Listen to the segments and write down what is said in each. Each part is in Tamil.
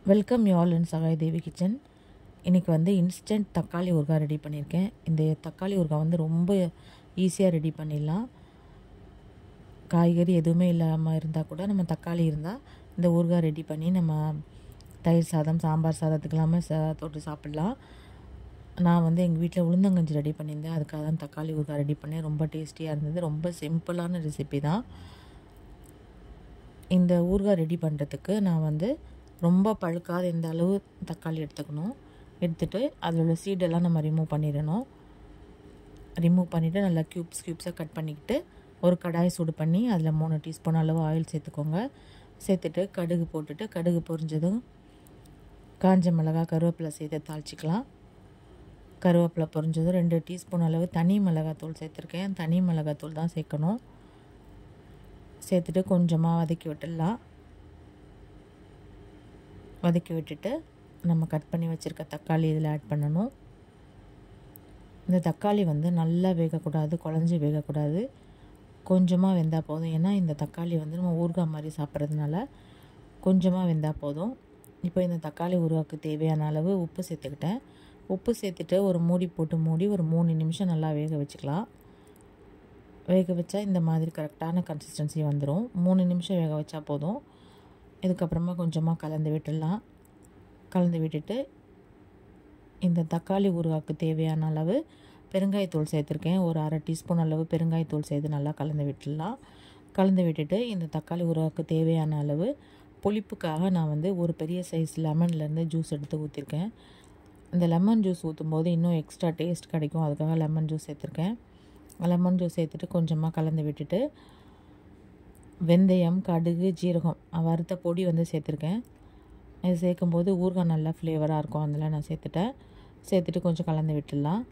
welcome you all in Sagai Devi kitchen இன்றைக்கி வந்து இன்ஸ்டன்ட் தக்காளி ஊறுகாய் ரெடி பண்ணியிருக்கேன் இந்த தக்காளி ஊறுகாய் வந்து ரொம்ப ஈஸியாக ரெடி பண்ணிடலாம் காய்கறி எதுவுமே இல்லாமல் இருந்தால் கூட நம்ம தக்காளி இருந்தால் இந்த ஊறுகாய் ரெடி பண்ணி நம்ம தயிர் சாதம் சாம்பார் சாதத்துக்கு இல்லாமல் ச தொட்டு சாப்பிட்லாம் நான் வந்து எங்கள் வீட்டில் உளுந்தங்கஞ்சி ரெடி பண்ணியிருந்தேன் அதுக்காக தான் தக்காளி ஊறுகாய் ரெடி பண்ணேன் ரொம்ப டேஸ்டியாக இருந்தது ரொம்ப சிம்பிளான ரெசிபி தான் இந்த ஊறுகாய் ரெடி பண்ணுறதுக்கு நான் வந்து ரொம்ப பழுக்காத இந்த அளவு தக்காளி எடுத்துக்கணும் எடுத்துகிட்டு அதில் உள்ள சீடெல்லாம் நம்ம ரிமூவ் பண்ணிடணும் ரிமூவ் பண்ணிவிட்டு நல்லா க்யூப்ஸ் க்யூப்ஸாக கட் பண்ணிக்கிட்டு ஒரு கடாய் சூடு பண்ணி அதில் மூணு டீஸ்பூன் அளவு ஆயில் சேர்த்துக்கோங்க சேர்த்துட்டு கடுகு போட்டுட்டு கடுகு பொரிஞ்சதும் காஞ்ச மிளகா கருவேப்பிலை சேர்த்து தாளிச்சிக்கலாம் கருவேப்பிலை பொரிஞ்சதும் ரெண்டு டீஸ்பூன் அளவு தனி மிளகாத்தூள் சேர்த்துருக்கேன் தனி மிளகாத்தூள் தான் சேர்க்கணும் சேர்த்துட்டு கொஞ்சமாக வதக்கி விட்டுடலாம் வதக்கி விட்டுட்டு நம்ம கட் பண்ணி வச்சுருக்க தக்காளி இதில் ஆட் பண்ணணும் இந்த தக்காளி வந்து நல்லா வேகக்கூடாது குழஞ்சி வேகக்கூடாது கொஞ்சமாக வெந்தால் போதும் ஏன்னா இந்த தக்காளி வந்து நம்ம ஊறுகாய் மாதிரி சாப்பிட்றதுனால கொஞ்சமாக வெந்தால் போதும் இப்போ இந்த தக்காளி ஊறுகாய்க்கு தேவையான அளவு உப்பு சேர்த்துக்கிட்டேன் உப்பு சேர்த்துட்டு ஒரு மூடி போட்டு மூடி ஒரு மூணு நிமிஷம் நல்லா வேக வச்சுக்கலாம் வேக வச்சா இந்த மாதிரி கரெக்டான கன்சிஸ்டன்சி வந்துடும் மூணு நிமிஷம் வேக வச்சா போதும் இதுக்கப்புறமா கொஞ்சமாக கலந்து விட்டுடலாம் கலந்து விட்டுட்டு இந்த தக்காளி ஊறுகாய்க்கு தேவையான அளவு பெருங்காயத்தூள் சேர்த்துருக்கேன் ஒரு அரை டீஸ்பூன் அளவு பெருங்காயத்தூள் சேர்த்து நல்லா கலந்து விட்டுடலாம் கலந்து விட்டுட்டு இந்த தக்காளி ஊறுகாய்க்கு தேவையான அளவு புளிப்புக்காக நான் வந்து ஒரு பெரிய சைஸ் லெமன்லேருந்து ஜூஸ் எடுத்து ஊற்றிருக்கேன் இந்த லெமன் ஜூஸ் ஊற்றும் போது இன்னும் எக்ஸ்ட்ரா டேஸ்ட் கிடைக்கும் அதுக்காக லெமன் ஜூஸ் சேர்த்துருக்கேன் லெமன் ஜூஸ் சேர்த்துட்டு கொஞ்சமாக கலந்து விட்டுட்டு வெந்தயம் கடுகு ஜீரகம் வறுத்த பொடி வந்து சேர்த்துருக்கேன் இது சேர்க்கும்போது ஊறுகாய் நல்லா ஃப்ளேவராக இருக்கும் அதில் நான் சேர்த்துட்டேன் சேர்த்துட்டு கொஞ்சம் கலந்து விட்டுடலாம்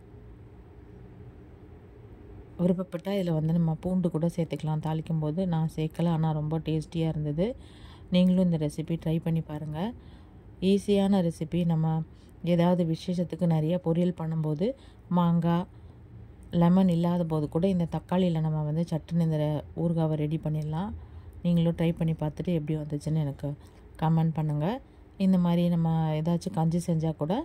விருப்பப்பட்டால் இதில் வந்து நம்ம பூண்டு கூட சேர்த்துக்கலாம் தாளிக்கும் போது நான் சேர்க்கல ஆனால் ரொம்ப டேஸ்டியாக இருந்தது நீங்களும் இந்த ரெசிபி ட்ரை பண்ணி பாருங்கள் ஈஸியான ரெசிபி நம்ம ஏதாவது விசேஷத்துக்கு நிறைய பொரியல் பண்ணும்போது மாங்காய் லெமன் இல்லாத போது கூட இந்த தக்காளியில் நம்ம வந்து சட்டுன்னு இந்த ஊறுகாவை ரெடி பண்ணிடலாம் நீங்களும் ட்ரை பண்ணி பார்த்துட்டு எப்படி வந்துச்சுன்னு எனக்கு கமெண்ட் பண்ணுங்கள் இந்த மாதிரி நம்ம ஏதாச்சும் கஞ்சி செஞ்சால் கூட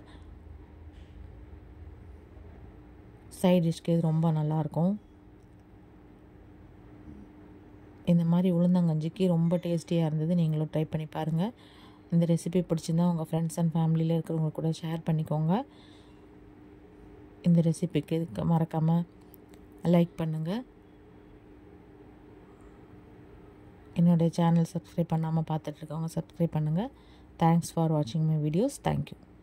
சைட் டிஷ்க்கு இது ரொம்ப நல்லாயிருக்கும் இந்த மாதிரி உளுந்தங்கஞ்சிக்கு ரொம்ப டேஸ்டியாக இருந்தது நீங்களும் ட்ரை பண்ணி பாருங்கள் இந்த ரெசிபி பிடிச்சிருந்தா உங்கள் ஃப்ரெண்ட்ஸ் அண்ட் ஃபேமிலியில் இருக்கிறவங்க கூட ஷேர் பண்ணிக்கோங்க இந்த ரெசிபிக்கு மறக்காமல் லைக் பண்ணுங்கள் என்னுடைய சேனல் சப்ஸ்கிரைப் பண்ணாமல் பார்த்துட்ருக்கவங்க சப்ஸ்கிரைப் பண்ணுங்கள் தேங்க்ஸ் ஃபார் வாட்சிங் மை வீடியோஸ் தேங்க்யூ